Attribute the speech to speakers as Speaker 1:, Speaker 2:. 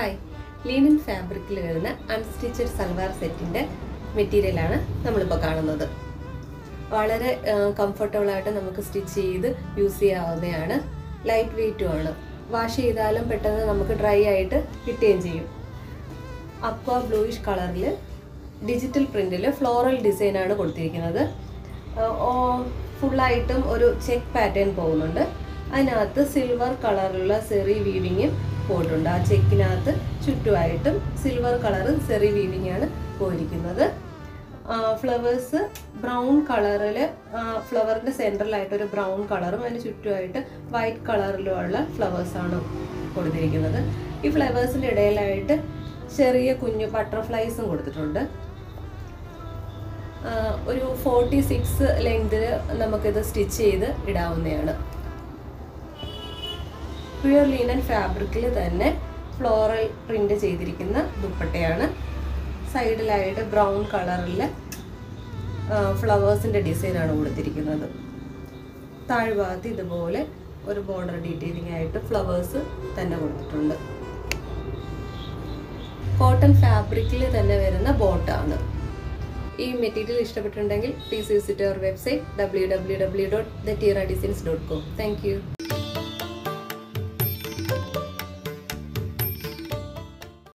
Speaker 1: hi linen ഫാബ്രിക്കിൽ വരുന്ന unstitched salwar സെറ്റിൻ്റെ മെറ്റീരിയലാണ് നമ്മളിപ്പോൾ കാണുന്നത് വളരെ കംഫർട്ടബിൾ ആയിട്ട് നമുക്ക് സ്റ്റിച്ച് ചെയ്ത് യൂസ് ചെയ്യാവുന്നതാണ് ലൈറ്റ് വെയിറ്റും ആണ് വാഷ് ചെയ്താലും പെട്ടെന്ന് നമുക്ക് ഡ്രൈ ആയിട്ട് കിട്ടുകയും ചെയ്യും അക്വ ബ്ലൂയിഷ് കളറിൽ ഡിജിറ്റൽ പ്രിന്റിൽ ഫ്ലോറൽ ഡിസൈനാണ് കൊടുത്തിരിക്കുന്നത് ഫുള്ളായിട്ടും ഒരു ചെക്ക് പാറ്റേൺ പോകുന്നുണ്ട് അതിനകത്ത് സിൽവർ കളറിലുള്ള സെറി വീവിങ്ങും പോയിട്ടുണ്ട് ആ ചെക്കിനകത്ത് ചുറ്റുമായിട്ടും സിൽവർ കളർ സെറി വീവിങ് ആണ് പോയിരിക്കുന്നത് ഫ്ലവേഴ്സ് ബ്രൗൺ കളറിൽ ഫ്ലവറിൻ്റെ സെൻറ്ററിലായിട്ട് ഒരു ബ്രൗൺ കളറും അതിന് ചുറ്റുമായിട്ട് വൈറ്റ് കളറിലുമുള്ള ഫ്ലവേഴ്സാണ് കൊടുത്തിരിക്കുന്നത് ഈ ഫ്ലവേഴ്സിൻ്റെ ഇടയിലായിട്ട് ചെറിയ കുഞ്ഞു ബട്ടർഫ്ലൈസും കൊടുത്തിട്ടുണ്ട് ഒരു ഫോർട്ടി സിക്സ് ലെങ്തിൽ നമുക്കിത് സ്റ്റിച്ച് ചെയ്ത് ഇടാവുന്നതാണ് പ്യുർ ലീനൻ ഫാബ്രിക്കിൽ തന്നെ ഫ്ലോറൽ പ്രിന്റ് ചെയ്തിരിക്കുന്ന ദുപ്പട്ടയാണ് സൈഡിലായിട്ട് ബ്രൗൺ കളറിൽ ഫ്ലവേഴ്സിൻ്റെ ഡിസൈനാണ് കൊടുത്തിരിക്കുന്നത് താഴ്ഭാഗത്ത് ഇതുപോലെ ഒരു ബോർഡർ ഡീറ്റെയിലിംഗ് ആയിട്ട് ഫ്ലവേഴ്സ് തന്നെ കൊടുത്തിട്ടുണ്ട് കോട്ടൺ ഫാബ്രിക്കിൽ തന്നെ വരുന്ന ബോട്ടാണ് ഈ മെറ്റീരിയൽ ഇഷ്ടപ്പെട്ടിട്ടുണ്ടെങ്കിൽ പ്ലീസ് വിസിറ്റ് അവർ website W W W dot the Teera designs dot com thank U